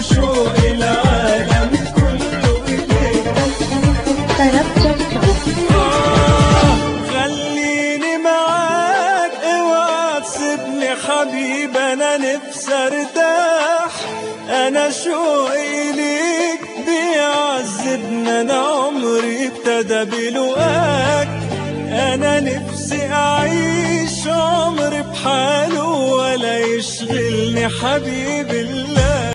وشوق العالم كله إليك آه، خليني معاك اوعى تسيبني حبيب انا نفسي ارتاح انا شوقي ليك بيعذبني انا عمري ابتدى بلقاك انا نفسي اعيش عمري بحاله ولا يشغلني حبيب الله